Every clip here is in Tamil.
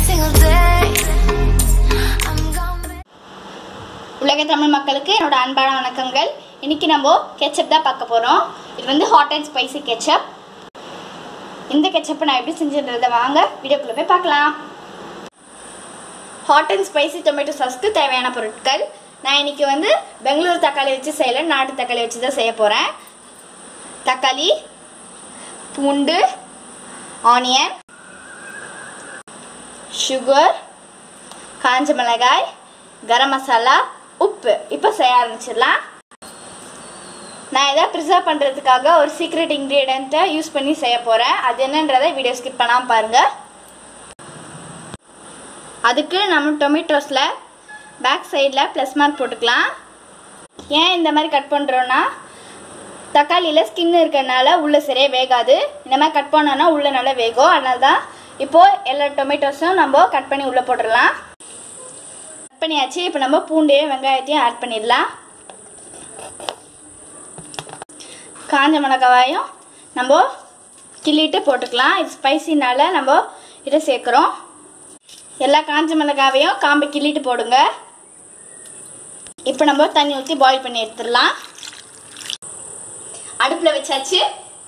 single day. I'm gonna. உலக தமிழ் மக்களுக்கு என்னோட அன்பான வணக்கங்கள் இன்னைக்கு நம்ம கெச்சப் தான் பார்க்க போகிறோம் இது வந்து ஹாட் அண்ட் ஸ்பைசி கெச்சப் இந்த கெச்சப்பை நான் எப்படி செஞ்சுன்றதை வாங்க வீடியோக்குள்ளே போய் பார்க்கலாம் ஹாட் அண்ட் ஸ்பைசி டொமேட்டோ சாஸ்க்கு தேவையான பொருட்கள் நான் இன்னைக்கு வந்து பெங்களூர் தக்காளி வச்சு செய்யல நாட்டு தக்காளி வச்சு தான் செய்ய போகிறேன் தக்காளி பூண்டு ஆனியன் சுகர் காஞ்ச மிளகாய் கரம் மசாலா உப்பு இப்போ செய்ய ஆரம்பிச்சிடலாம் நான் இதை ப்ரிசர்வ் பண்ணுறதுக்காக ஒரு சீக்ரெட் இன்க்ரீடியண்ட்டை யூஸ் பண்ணி செய்ய போகிறேன் அது என்னன்றதை வீடியோ ஸ்கிப் பண்ணாமல் பாருங்கள் அதுக்கு நம்ம டொமேட்டோஸில் பேக் சைடில் ப்ளஸ் மார்க் போட்டுக்கலாம் ஏன் இந்த மாதிரி கட் பண்ணுறோன்னா தக்காளியில் ஸ்கின் இருக்கிறனால உள்ளே சரியாக வேகாது இந்த மாதிரி கட் பண்ணோன்னா உள்ளே நல்லா வேகும் அதனால தான் இப்போது எல்லா டொமேட்டோஸும் நம்ம கட் பண்ணி உள்ளே போட்டுடலாம் கட் பண்ணியாச்சு இப்போ நம்ம பூண்டையும் வெங்காயத்தையும் ஆட் பண்ணிடலாம் காஞ்ச மிளகாயும் நம்ம கிள்ளிட்டு போட்டுக்கலாம் இது ஸ்பைசினால நம்ம இதை சேர்க்குறோம் எல்லா காஞ்ச மிளகாவையும் காம்பு கிள்ளிட்டு போடுங்க இப்போ நம்ம தண்ணி ஊற்றி பாயில் பண்ணி எடுத்துடலாம் அடுப்பில் வச்சாச்சு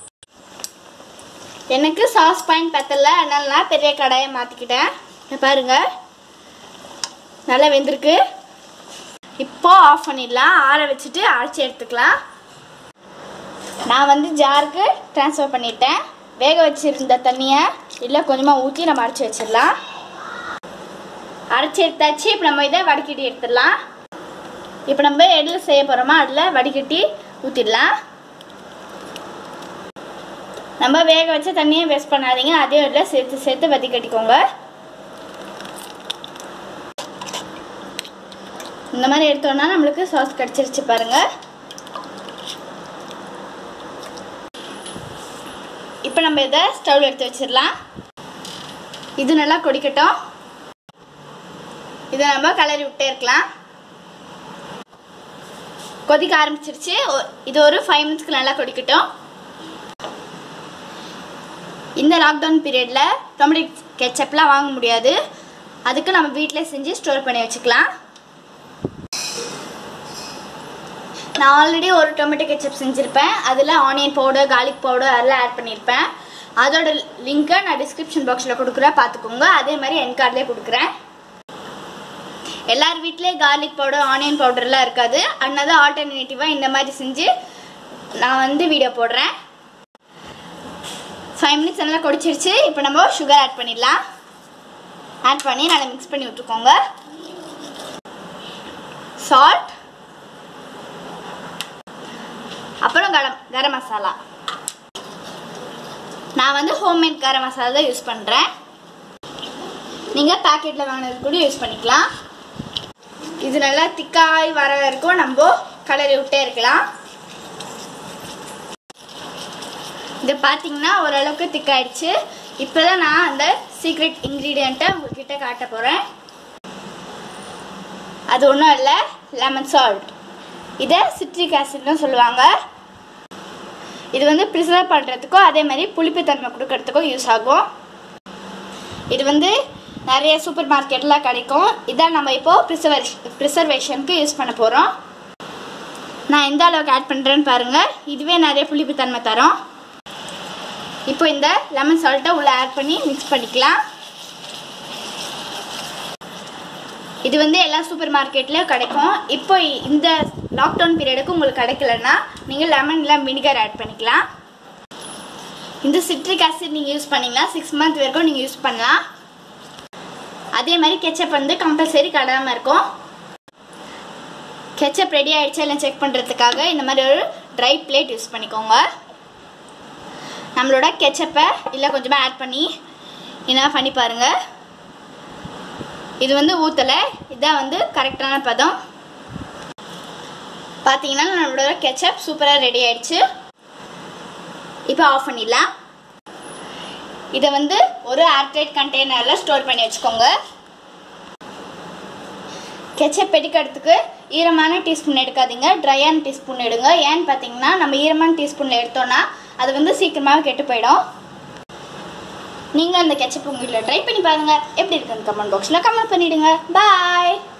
எனக்கு சாஸ் பாயிண்ட் பத்தல அதனால நான் பெரிய கடாயை மாற்றிக்கிட்டேன் இங்க பாருங்க நல்லா வெந்திருக்கு இப்போ ஆஃப் பண்ணிடலாம் ஆற வச்சுட்டு அரைச்சி எடுத்துக்கலாம் நான் வந்து ஜாருக்கு ட்ரான்ஸ்ஃபர் பண்ணிட்டேன் வேக வச்சிருந்த தண்ணியை இல்லை கொஞ்சமாக ஊற்றி நம்ம அரைச்சி வச்சிடலாம் அரைச்சி எடுத்தாச்சு இப்போ நம்ம இதை வடிகட்டி எடுத்துடலாம் இப்போ நம்ம எதில் செய்ய போகிறோமோ அதில் வடிகட்டி ஊற்றிடலாம் நம்ம வேக வச்ச தண்ணியை வேஸ்ட் பண்ணாதீங்க அதே இதில் சேர்த்து சேர்த்து வடிகட்டிக்கோங்க இந்த மாதிரி எடுத்தோம்னா நம்மளுக்கு சாஸ் கிடச்சிருச்சு பாருங்க இப்போ நம்ம இதை ஸ்டவ்ல எடுத்து வச்சிடலாம் இது நல்லா கொதிக்கட்டும் இதை நம்ம கலரி விட்டே இருக்கலாம் கொதிக்க ஆரம்பிச்சிருச்சு ஒ- இது ஒரு ஃபைவ் மினிட்ஸ்க்கு நல்லா கொதிக்கட்டும் இந்த லாக்டவுன் பீரியடில் டொமேட்டோ கெச்சப்லாம் வாங்க முடியாது அதுக்கு நம்ம வீட்டில் செஞ்சு ஸ்டோர் பண்ணி வச்சுக்கலாம் நான் ஆல்ரெடி ஒரு டொமேட்டோ கெச்சப் செஞ்சுருப்பேன் அதில் ஆனியன் பவுடர் கார்லிக் பவுடர் அதெல்லாம் ஆட் பண்ணியிருப்பேன் அதோட லிங்க்கை நான் டிஸ்கிரிப்ஷன் பாக்ஸில் கொடுக்குறேன் பார்த்துக்கோங்க அதே மாதிரி என் கார்ட்லேயே கொடுக்குறேன் எல்லார் வீட்லேயும் கார்லிக் பவுடர் ஆனியன் பவுடர்லாம் இருக்காது அதனால தான் ஆல்டர்னேட்டிவாக இந்த மாதிரி செஞ்சு நான் வந்து வீடியோ போடுறேன் ஃபைவ் மினிட்ஸ் நல்லா கொடிச்சிருச்சு இப்போ நம்ம சுகர் ஆட் பண்ணிடலாம் ஆட் பண்ணி நல்லா மிக்ஸ் பண்ணி விட்டுக்கோங்க சால்ட் அப்புறம் கரம் கரம் மசாலா நான் வந்து ஹோம்மேட் கரம் மசாலா தான் யூஸ் பண்ணுறேன் நீங்கள் பேக்கெட்டில் வாங்கினது கூட யூஸ் பண்ணிக்கலாம் இது நல்லா திக்காய் வர வரைக்கும் நம்ம கலரி விட்டே இருக்கலாம் இது பார்த்தீங்கன்னா ஓரளவுக்கு திக்காயிடுச்சு இப்போ தான் நான் அந்த சீக்ரெட் இன்க்ரீடியண்ட்டை உங்ககிட்ட காட்ட போகிறேன் அது ஒன்றும் இல்லை லெமன் சால்ட் இதை சிட்ரிக் ஆசிட்னு சொல்லுவாங்க இது வந்து ப்ரிசர்வ் பண்ணுறதுக்கும் அதே மாதிரி புளிப்புத்தன்மை கொடுக்கறதுக்கும் யூஸ் ஆகும் இது வந்து நிறைய சூப்பர் மார்க்கெட்டில் கிடைக்கும் இதான் நம்ம இப்போது ப்ரிசர்வேஷ் ப்ரிசர்வேஷனுக்கு யூஸ் பண்ண போகிறோம் நான் எந்த அளவுக்கு ஆட் பண்ணுறேன்னு பாருங்கள் இதுவே நிறைய புளிப்புத்தன்மை தரும் இப்போ இந்த லெமன் சால்ட்டை உள்ளே ஆட் பண்ணி மிக்ஸ் பண்ணிக்கலாம் இது வந்து எல்லா சூப்பர் மார்க்கெட்லேயும் கிடைக்கும் இப்போ இந்த லாக்டவுன் பீரியடுக்கு உங்களுக்கு கிடைக்கலன்னா நீங்கள் லெமன் இல்லை வினிகர் ஆட் பண்ணிக்கலாம் இந்த சிட்ரிக் ஆசிட் நீங்கள் யூஸ் பண்ணிங்கன்னா சிக்ஸ் மந்த் வரைக்கும் நீங்கள் யூஸ் பண்ணலாம் அதே மாதிரி கெச்சப் வந்து கம்பல்சரி கடாமல் இருக்கும் கெச்சப் ரெடி ஆயிடுச்சா இல்லை செக் பண்ணுறதுக்காக இந்த மாதிரி ஒரு ட்ரை பிளேட் யூஸ் பண்ணிக்கோங்க நம்மளோட கெச்சப்பை இல்லை கொஞ்சமாக ஆட் பண்ணி என்ன பண்ணி பாருங்கள் இது வந்து ஊற்றலை இதுதான் வந்து கரெக்டான பதம் பார்த்தீங்கன்னா நம்மளோட கெச்சப் சூப்பராக ரெடி ஆயிடுச்சு இப்போ ஆஃப் பண்ணிடலாம் இதை வந்து ஒரு ஏர்டைட் கண்டெய்னரில் ஸ்டோர் பண்ணி வச்சுக்கோங்க கெச்சப் எடுக்கிறதுக்கு ஈரமான டீஸ்பூன் எடுக்காதீங்க ட்ரையான டீஸ்பூன் எடுங்க ஏன்னு பார்த்தீங்கன்னா நம்ம ஈரமான டீஸ்பூனில் எடுத்தோன்னா அது வந்து சீக்கிரமாக கெட்டு போயிடும் நீங்கள் அந்த கெச்சப் உங்கள் வீட்டில் ட்ரை பண்ணி பாருங்கள் எப்படி இருக்குன்னு கமெண்ட் பாக்ஸில் கமெண்ட் பண்ணிவிடுங்க பாய்